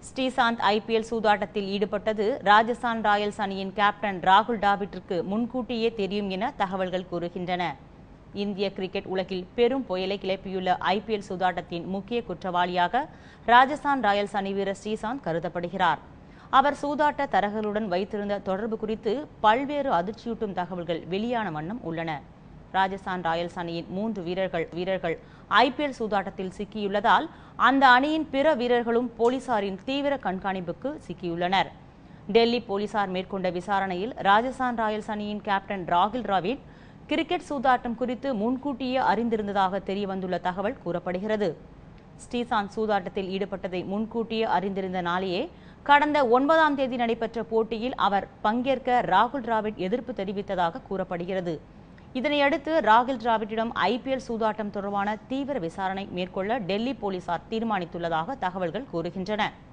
Sreesanth IPL சூதாட்டத்தில் ஈடுபட்டது Rajasthan Royals அணியின் captain ராகுல் டிராவிட்டிற்கு முன்கூட்டியே தெரியும் என தகவல்கள் கூறுகின்றன இந்திய கிரிக்கெட் உலகில் பெரும் புயலை கிளப்பியுள்ள ஐபிஎல் சூதாட்டத்தின் முக்கிய குற்றவாளியாக ராஜஸ்தான் ராயல்ஸ் அணி வீரர் ஸ்ரீசாந்த் கருதப்படுகிறார் அவர் சூதாட்ட தரகர்களுடன் வைத்திருந்த தொடர்பு குறித்து பல்வேறு அதிர்ச்சியூட்டும் தகவல்கள் வெளியான வண்ணம் உள்ளன ராஜஸ்தான் ராயல்ஸ் அணியின் மூன்று வீரர்கள் வீரர்கள் ஐபிஎல் சூதாட்டத்தில் சிக்கியுள்ளதால் அந்த அணியின் பிற வீரர்களும் போலீசாரின் தீவிர கண்காணிப்புக்கு சிக்கியுள்ளனர் டெல்லி போலீசார் மேற்கொண்ட விசாரணையில் ராஜஸ்தான் ராயல்ஸ் அணியின் கேப்டன் ராகுல் டிராவிட் கிரிக்கெட் சூதாட்டம் குறித்து முன்கூட்டியே அறிந்திருந்ததாக தெரியவந்துள்ள தகவல் கூறப்படுகிறது ஸ்ரீசாந்த் சூதாட்டத்தில் ஈடுபட்டதை முன்கூட்டியே அறிந்திருந்த நாளையே கடந்த ஒன்பதாம் தேதி நடைபெற்ற போட்டியில் அவர் பங்கேற்க ராகுல் டிராவிட் எதிர்ப்பு தெரிவித்ததாக கூறப்படுகிறது இதனையடுத்து ராகுல் டிராவிட்டிடம் ஐபிஎல் சூதாட்டம் தொடர்பான தீவிர விசாரணை மேற்கொள்ள டெல்லி போலீசார் தீர்மானித்துள்ளதாக தகவல்கள் கூறுகின்றன